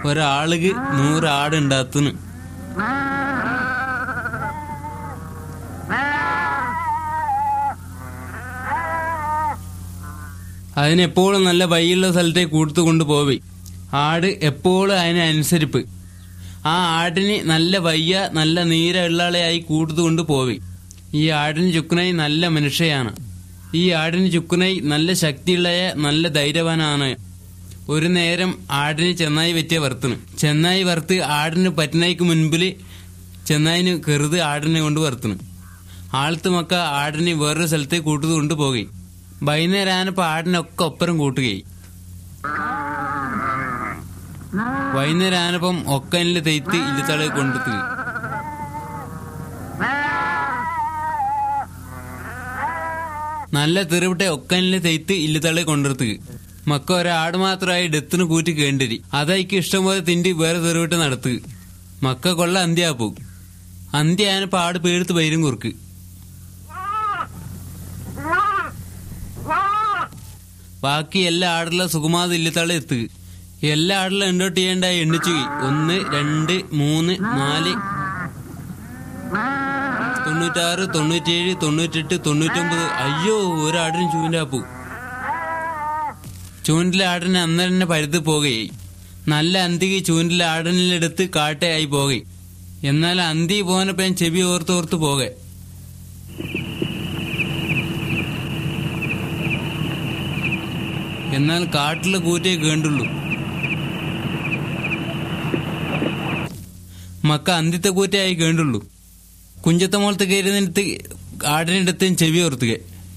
ഒരാളുക്ക് നൂറ് ആടുണ്ടാത്തുന്നു അതിനെപ്പോഴും നല്ല വയ്യുള്ള സ്ഥലത്തേക്ക് കൂട്ടു കൊണ്ടുപോവേ ആട് എപ്പോഴും അതിനനുസരിപ്പ് ആ ആടിന് നല്ല വയ്യ നല്ല നീര ഉള്ളാളെയായി കൂട്ടു കൊണ്ടുപോവേ ഈ ആടിന് ചുക്കുനായി നല്ല മനുഷ്യയാണ് ഈ ആടിന് ചുക്കുനായി നല്ല ശക്തിയുള്ള നല്ല ധൈര്യവാനാണ് ഒരു നേരം ആടിന് ചെന്നായി പറ്റിയ വറുത്തണ് ചെന്നായി വറുത്ത് ആടിന് പറ്റുന്നതിക്ക് മുൻപിൽ ചെന്നായിന് കെറുത് ആടിനെ കൊണ്ട് വറുത്തണ് ആളത്ത് മക്ക ആടിന് വേറൊരു സ്ഥലത്തേക്ക് കൂട്ടു കൊണ്ടുപോകെ വൈകുന്നേരം ആനപ്പോ ആടിനൊക്കെ ഒപ്പരം കൂട്ടുകയായി വൈകുന്നേരം ആനപ്പം ഒക്കനില് തെയ്ത്ത് ഇല്ലത്തളെ കൊണ്ടെത്തുക നല്ല തെറിവിട്ടെ ഒക്കനില് തെയ്ത്ത് ഇല്ലത്തളെ കൊണ്ടെത്തുക മക്ക ഒരാട് മാത്രമായി ഡെത്തിന് കൂറ്റി കേണ്ടരി അതായിക്ക് ഇഷ്ടം പോലെ തിണ്ടി വേറെ തെറിവിട്ട് നടത്തുക മക്ക കൊള്ള അന്ത്യാപ്പോ അന്ത്യ ആനപ്പോ ആട് പേടുത്ത് വൈരും കുറുക്ക് ബാക്കി എല്ലാ ആടുള്ള സുകുമാത ഇല്ലത്തളെ എത്തുക എല്ലാ ആടിലും എണ്ണോട്ട് ചെയ്യേണ്ടായി എണ്ണിച്ചു ഒന്ന് രണ്ട് മൂന്ന് നാല് തൊണ്ണൂറ്റാറ് തൊണ്ണൂറ്റേഴ് തൊണ്ണൂറ്റെട്ട് തൊണ്ണൂറ്റൊമ്പത് അയ്യോ ഒരാടിന് ചൂണ്ടാപ്പു ചൂണ്ടിലെ ആടിന് അന്നേരം തന്നെ പരുത്ത് പോകുകയായി നല്ല അന്തിക്ക് ചൂണ്ടിലെ ആടിനെടുത്ത് കാട്ടയായി പോകെ എന്നാൽ അന്തി പോനപ്പോ ഞാൻ ചെവി ഓർത്തോർത്ത് പോകെ എന്നാൽ കാട്ടിലെ കൂറ്റേ കേണ്ടുള്ളൂ മക്ക അന്തിത്തെ കൂറ്റയായി കേണ്ടുള്ളൂ കുഞ്ചത്ത മോളത്ത് കയറുന്നിടത്ത് ആടിനടുത്ത് ചെവി ഓർത്തുക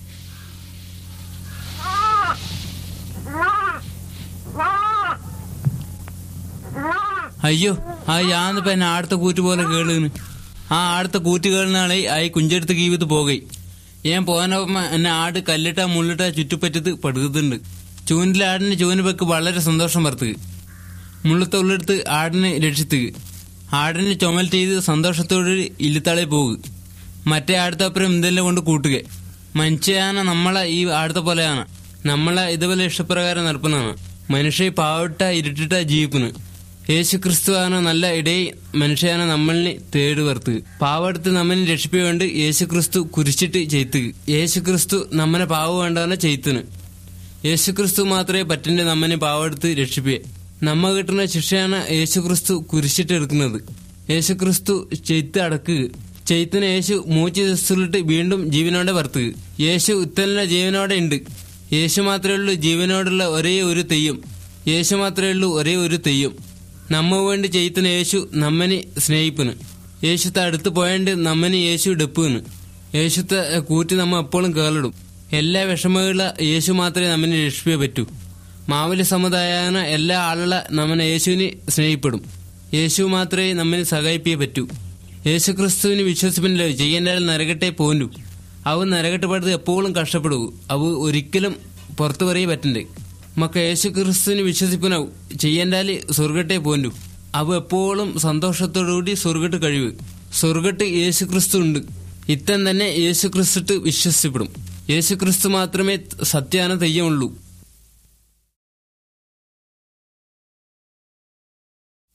അയ്യോ ആ യാന്നിപ്പ എന്നെ ആടത്തെ കൂറ്റ് പോലെ കേളുന്നു ആ ആടത്തെ കൂറ്റ് കേളുന്നാളെ ആയി കുഞ്ചെടുത്ത് കീവിത്ത് പോകെ ഞാൻ പോകാനപ്പ എന്നെ ആട് കല്ലിട്ട മുള്ളിട്ട ചുറ്റുപറ്റത്ത് പടുക്കുന്നുണ്ട് ചൂനിലെ ആടിന് ചൂന് വെക്ക് വളരെ സന്തോഷം വർത്തുക മുള്ളത്തെ ഉള്ളെടുത്ത് ആടിനെ രക്ഷിത്തുക ആടിനെ ചുമൽ ചെയ്ത് സന്തോഷത്തോടെ ഇല്ലുത്താളെ പോകുക മറ്റേ ആടത്തപ്പുറം എന്തെല്ലാം കൊണ്ട് കൂട്ടുക മനുഷ്യയാന നമ്മളെ ഈ ആടത്തെ പോലെയാണ് നമ്മളെ ഇതുപോലെ ഇഷ്ടപ്രകാരം നടക്കുന്നതാണ് മനുഷ്യ പാവട്ട ഇരുട്ടിട്ട ജീവിക്കുന്നു യേശു ക്രിസ്തുവാണ് നല്ല ഇടയിൽ മനുഷ്യയാന നമ്മളിനെ തേടി വർത്ത് പാവെടുത്ത് നമ്മനെ രക്ഷിപ്പിക്കൊണ്ട് യേശു ക്രിസ്തു കുരിച്ചിട്ട് ചെയ്ത്തുക യേശു ക്രിസ്തു നമ്മനെ പാവ വേണ്ടാണ് ചെയ്ത്തുന്നു യേശു ക്രിസ്തു മാത്രമേ പറ്റന്റെ നമ്മനെ പാവെടുത്ത് രക്ഷിപ്പിയെ നമ്മ കിട്ടുന്ന ശിക്ഷയാണ് യേശു ക്രിസ്തു കുരിശിട്ട് എടുക്കുന്നത് യേശു ക്രിസ്തു ചെയ്ത്ത് അടക്കുക ചെയ്ത്തിന് യേശു മൂച്ച് ദിവസത്തിലിട്ട് വീണ്ടും ജീവനോടെ വർത്തുക യേശു ഉത്തലിന്റെ ജീവനോടെ ഉണ്ട് യേശു മാത്രമേ ഉള്ളൂ ജീവനോടുള്ള ഒരേ ഒരു തെയ്യം യേശു മാത്രമേ ഉള്ളൂ ഒരേ ഒരു തെയ്യം നമ്മ വേണ്ടി ചെയ്ത്തിന് യേശു നമ്മനെ സ്നേഹിപ്പിന് യേശുത്തെ അടുത്ത് പോയാണ്ട് നമ്മനെ യേശു ഡെപ്പുന്ന് യേശുത്തെ കൂറ്റി നമ്മ എപ്പോഴും കേളിടും എല്ലാ വിഷമമുള്ള യേശു മാത്രമേ നമ്മനെ രക്ഷിപ്പേ പറ്റൂ മാവലി സമുദായന എല്ലാ ആളുകളെ നമ്മനെ യേശുവിനെ സ്നേഹിപ്പെടും യേശു മാത്രമേ നമ്മെ സഹായിപ്പിയേ പറ്റൂ യേശു ക്രിസ്തുവിന് വിശ്വസിപ്പില്ല ചെയ്യേണ്ട നരകട്ടെ പോന്നു അവ നരകട്ട് പടുത്ത് എപ്പോഴും കഷ്ടപ്പെടൂ അവ ഒരിക്കലും പുറത്തു പറയേ പറ്റണ്ടേ മക്ക യേശു ക്രിസ്തുവിന് വിശ്വസിപ്പിനാവും ചെയ്യേണ്ടാല് സ്വർഗട്ടെ പോന്നു അവ എപ്പോഴും സന്തോഷത്തോടുകൂടി സ്വർഗട്ട് കഴിവ് സ്വർഗട്ട് യേശു ക്രിസ്തു ഉണ്ട് ഇത്തം തന്നെ യേശു ക്രിസ്തു വിശ്വസിപ്പെടും യേശു ക്രിസ്തു മാത്രമേ സത്യാന തെയ്യമുള്ളൂ